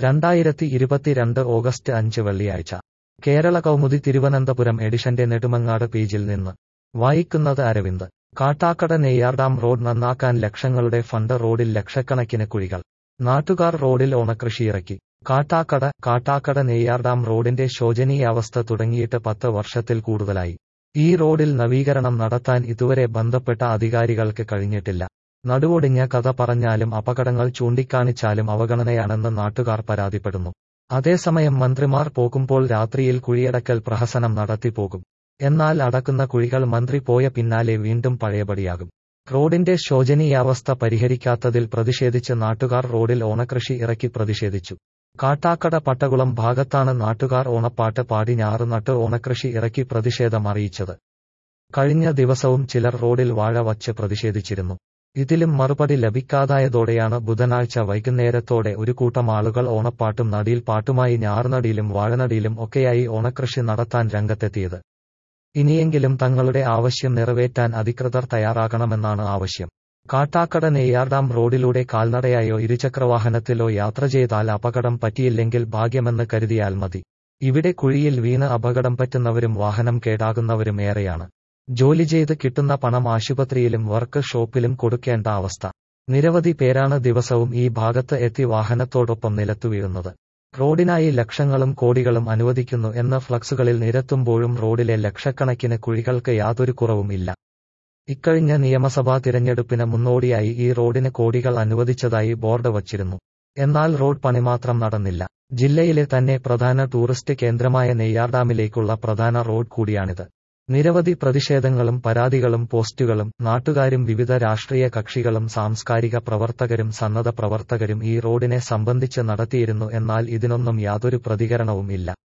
രണ്ടായിരത്തി ഇരുപത്തിരണ്ട് ഓഗസ്റ്റ് അഞ്ച് വെള്ളിയാഴ്ച കേരള കൗമുദി തിരുവനന്തപുരം എഡിഷന്റെ നെടുമങ്ങാട് പേജിൽ നിന്ന് വായിക്കുന്നത് അരവിന്ദ് കാട്ടാക്കട നെയ്യാർഡാം റോഡ് നന്നാക്കാൻ ലക്ഷങ്ങളുടെ ഫണ്ട് റോഡിൽ ലക്ഷക്കണക്കിന് കുഴികൾ നാട്ടുകാർ റോഡിൽ ഓണക്കൃഷിയിറക്കി കാട്ടാക്കട കാട്ടാക്കട നെയ്യാർഡാം റോഡിന്റെ ശോചനീയാവസ്ഥ തുടങ്ങിയിട്ട് പത്ത് വർഷത്തിൽ കൂടുതലായി ഈ റോഡിൽ നവീകരണം നടത്താൻ ഇതുവരെ ബന്ധപ്പെട്ട അധികാരികൾക്ക് കഴിഞ്ഞിട്ടില്ല നടുവൊടിഞ്ഞ കഥ പറഞ്ഞാലും അപകടങ്ങൾ ചൂണ്ടിക്കാണിച്ചാലും അവഗണനയാണെന്ന് നാട്ടുകാർ പരാതിപ്പെടുന്നു അതേസമയം മന്ത്രിമാർ പോകുമ്പോൾ രാത്രിയിൽ കുഴിയടക്കൽ പ്രഹസനം നടത്തിപ്പോകും എന്നാൽ അടക്കുന്ന കുഴികൾ മന്ത്രി പോയ പിന്നാലെ വീണ്ടും പഴയപടിയാകും റോഡിന്റെ ശോചനീയാവസ്ഥ പരിഹരിക്കാത്തതിൽ പ്രതിഷേധിച്ച് നാട്ടുകാർ റോഡിൽ ഓണക്കൃഷി ഇറക്കി പ്രതിഷേധിച്ചു കാട്ടാക്കട പട്ടകുളം ഭാഗത്താണ് നാട്ടുകാർ ഓണപ്പാട്ട് പാടി ഞാറുനട്ട് ഓണക്കൃഷി ഇറക്കി പ്രതിഷേധം അറിയിച്ചത് കഴിഞ്ഞ ദിവസവും ചിലർ റോഡിൽ വാഴ വച്ച് പ്രതിഷേധിച്ചിരുന്നു ഇതിലും മറുപടി ലഭിക്കാതായതോടെയാണ് ബുധനാഴ്ച വൈകുന്നേരത്തോടെ ഒരു കൂട്ടം ആളുകൾ ഓണപ്പാട്ടും നടിയിൽ പാട്ടുമായി ഞാറുനടിയിലും വാഴനടിയിലും ഒക്കെയായി ഓണക്കൃഷി നടത്താൻ രംഗത്തെത്തിയത് ഇനിയെങ്കിലും തങ്ങളുടെ ആവശ്യം നിറവേറ്റാൻ അധികൃതർ തയ്യാറാകണമെന്നാണ് ആവശ്യം കാട്ടാക്കട നെയ്യാർഡാം റോഡിലൂടെ കാൽനടയായോ ഇരുചക്രവാഹനത്തിലോ യാത്ര ചെയ്താൽ അപകടം പറ്റിയില്ലെങ്കിൽ ഭാഗ്യമെന്ന് കരുതിയാൽ മതി ഇവിടെ കുഴിയിൽ വീണ് അപകടം പറ്റുന്നവരും വാഹനം കേടാകുന്നവരും ഏറെയാണ് ജോലി ചെയ്ത് കിട്ടുന്ന പണം ആശുപത്രിയിലും വർക്ക് ഷോപ്പിലും കൊടുക്കേണ്ട അവസ്ഥ നിരവധി പേരാണ് ദിവസവും ഈ ഭാഗത്ത് എത്തി വാഹനത്തോടൊപ്പം നിലത്തു വീഴുന്നത് റോഡിനായി ലക്ഷങ്ങളും കോടികളും അനുവദിക്കുന്നു എന്ന ഫ്ലക്സുകളിൽ നിരത്തുമ്പോഴും റോഡിലെ ലക്ഷക്കണക്കിന് കുഴികൾക്ക് യാതൊരു കുറവും ഇല്ല ഇക്കഴിഞ്ഞ നിയമസഭാ തിരഞ്ഞെടുപ്പിന് മുന്നോടിയായി ഈ റോഡിന് കോടികൾ അനുവദിച്ചതായി ബോർഡ് വച്ചിരുന്നു എന്നാൽ റോഡ് പണി മാത്രം നടന്നില്ല ജില്ലയിലെ തന്നെ പ്രധാന ടൂറിസ്റ്റ് കേന്ദ്രമായ നെയ്യാർഡാമിലേക്കുള്ള പ്രധാന റോഡ് കൂടിയാണിത് നിരവധി പ്രതിഷേധങ്ങളും പരാതികളും പോസ്റ്റുകളും നാട്ടുകാരും വിവിധ രാഷ്ട്രീയ കക്ഷികളും സാംസ്കാരിക പ്രവർത്തകരും സന്നദ്ധ പ്രവർത്തകരും ഈ റോഡിനെ സംബന്ധിച്ച് നടത്തിയിരുന്നു എന്നാൽ ഇതിനൊന്നും യാതൊരു പ്രതികരണവും ഇല്ല